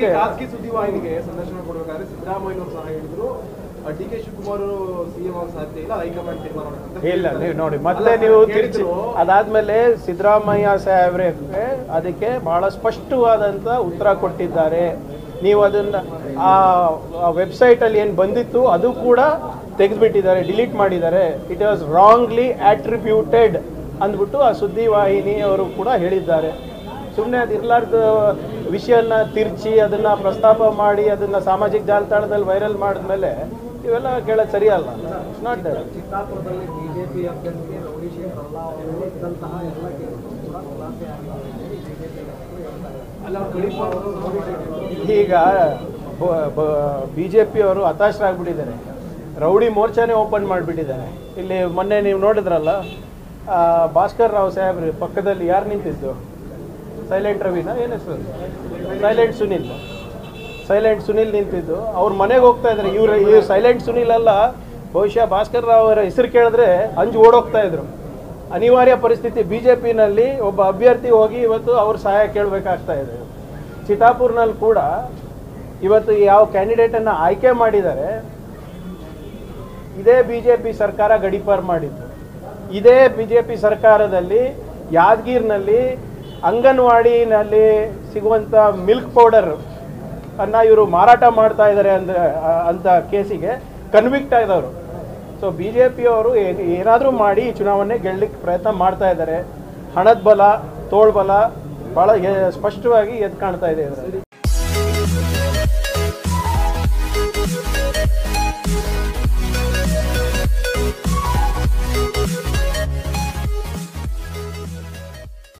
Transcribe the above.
ಅದಕ್ಕೆ ಖಾಸಗಿ ಸುದ್ದಿವಾಹಿನಿಗೆ ಸಂದರ್ಶನ ಕೊಡಬೇಕಾದ್ರೆ ಸಿದ್ದರಾಮಯ್ಯ ಸಹ ಹೇಳಿದ್ರು ಡಿ ಕೆ ಶಿವಕುಮಾರ್ ಸಿಎಂ ಆಗ ಸಾಧ್ಯ ಇಲ್ಲ ಹೈಕಮಾಂಡ್ ತೀರ್ಮಾನ ಮಾಡುತ್ತೆ ಅಂತ ಇಲ್ಲ ಹೇಳಿದ್ರು. ನೀವು ನೋಡಿ ಮತ್ತೆ ಅಲ್ಲ, ನೀವು ಸರ್, ತಿರ್ಚಿ ಹೇಳಿದ್ರು. ಅದಾದ್ಮೇಲೆ ಸಿದ್ದರಾಮಯ್ಯ ಸಾಹೇಬ್ರೆ ಅದಕ್ಕೆ ಬಹಳ ಸ್ಪಷ್ಟವಾದಂತ ಉತ್ತರ ಕೊಟ್ಟಿದ್ದಾರೆ ನೀವು ಅದನ್ನ ಆ ವೆಬ್ಸೈಟ್ ಅಲ್ಲಿ ಏನು ಬಂದಿತ್ತು ಅದು ಕೂಡ ತೆಗೆದುಬಿಟ್ಟಿದ್ದಾರೆ ಡಿಲೀಟ್ ಮಾಡಿದ್ದಾರೆ ಇಟ್ ವಾಸ್ ರಾಂಗ್ಲಿ ಆಟ್ರಿಬ್ಯೂಟೆಡ್ ಅಂದ್ಬಿಟ್ಟು ಆ ಸುದ್ದಿವಾಹಿನಿಯವರು ಕೂಡ ಹೇಳಿದ್ದಾರೆ ಸುಮ್ಮನೆ ಅದು ಇರ್ಲಾರ್ದ ವಿಷಯನ ತಿರ್ಚಿ ಅದನ್ನ ಪ್ರಸ್ತಾಪ ಮಾಡಿ ಅದನ್ನ ಸಾಮಾಜಿಕ ಜಾಲತಾಣದಲ್ಲಿ ವೈರಲ್ ಮಾಡಿದ್ಮೇಲೆ ಇವೆಲ್ಲ ಕೇಳೋದು ಸರಿಯಲ್ಲ ಇಟ್ಸ್ ನಾಟ್ ದಟ್ ಚಿತ್ತಾಪುರದಲ್ಲಿ ಬಿಜೆಪಿ ಅಭ್ಯರ್ಥಿ ರೌಡಿ ಶೇಖರ್ ಅಲ್ಲ ಅವರು ಇದ್ದಂತಹ ಎಲ್ಲ ಕೇಸುಗಳು ಕೂಡ ಖುಲಾಸೆ ಆಗಿವೆ ಬಿಜೆಪಿ ಹೇಳ್ತಾರೆ ಅಲ್ಲ ಅವ್ರು ಗಡಿಪ ಅವರು ರೌಡಿ ಶೀಟರ್. ಈಗ ಬಿ ಜೆ ಪಿಯವರು ಹತಾಶರಾಗ್ಬಿಟ್ಟಿದ್ದಾರೆ ರೌಡಿ ಮೋರ್ಚಾನೇ ಓಪನ್ ಮಾಡಿಬಿಟ್ಟಿದ್ದಾರೆ ಇಲ್ಲಿ ಮೊನ್ನೆ ನೀವು ನೋಡಿದ್ರಲ್ಲ ಆ, ಭಾಸ್ಕರ್ ರಾವ್ ಸಾಹೇಬ್ರ ಪಕ್ಕದಲ್ಲಿ ಯಾರು ನಿಂತಿದ್ದು ಸೈಲೆಂಟ್ ರವಿನ ಏನು ಹೆಸರು ಸೈಲೆಂಟ್ ಸುನಿಲ್ ಸೈಲೆಂಟ್ ಸುನಿಲ್ ನಿಂತಿದ್ದು ಅವ್ರ ಮನೆಗೆ ಹೋಗ್ತಾ ಇದ್ದಾರೆ ಇವ್ರು ಇವ್ರು ಸೈಲೆಂಟ್ ಸುನಿಲ್ ಅಲ್ಲ ಬಹುಶಃ ಭಾಸ್ಕರ್ ರಾವ್ ಅವರ ಹೆಸರು ಕೇಳಿದ್ರೆ ಅಂಜು ಓಡೋಗ್ತಾ ಇದ್ರು ಅನಿವಾರ್ಯ ಪರಿಸ್ಥಿತಿ ಬಿ ಜೆ ಪಿನಲ್ಲಿ ಒಬ್ಬ ಅಭ್ಯರ್ಥಿ ಹೋಗಿ ಇವತ್ತು ಅವ್ರ ಸಹಾಯ ಕೇಳಬೇಕಾಗ್ತಾ ಇದೆ ಚಿತಾಪುರ್ನಲ್ಲಿ ಕೂಡ ಇವತ್ತು ಯಾವ ಕ್ಯಾಂಡಿಡೇಟನ್ನು ಆಯ್ಕೆ ಮಾಡಿದ್ದಾರೆ ಇದೇ ಬಿ ಜೆ ಪಿ ಸರ್ಕಾರ ಗಡೀಪಾರು ಮಾಡಿದ್ದು ಇದೇ ಬಿ ಜೆ ಪಿ ಸರ್ಕಾರದಲ್ಲಿ ಯಾದಗಿರ್ನಲ್ಲಿ ಅಂಗನವಾಡಿನಲ್ಲಿ ಸಿಗುವಂಥ ಮಿಲ್ಕ್ ಪೌಡರ್ ಅನ್ನ ಇವರು ಮಾರಾಟ ಮಾಡ್ತಾ ಇದ್ದಾರೆ ಅಂದ್ರೆ ಆ- ಅಂತ ಕೇಸಿಗೆ ಕನ್ವಿಕ್ಟ್ ಆದವರು ಸೊ ಬಿ ಜೆ ಪಿಯವರು ಏನಾದರೂ ಮಾಡಿ ಈ ಚುನಾವಣೆ ಗೆಲ್ಲಲಿಕ್ಕೆ ಪ್ರಯತ್ನ ಮಾಡ್ತಾ ಇದ್ದಾರೆ ಹಣದ ಬಲ ತೋಳ್ಬಲ ಭಾಳ ಸ್ಪಷ್ಟವಾಗಿ ಎದ್ದು ಕಾಣ್ತಾ ಇದೆ ಇದರಲ್ಲಿ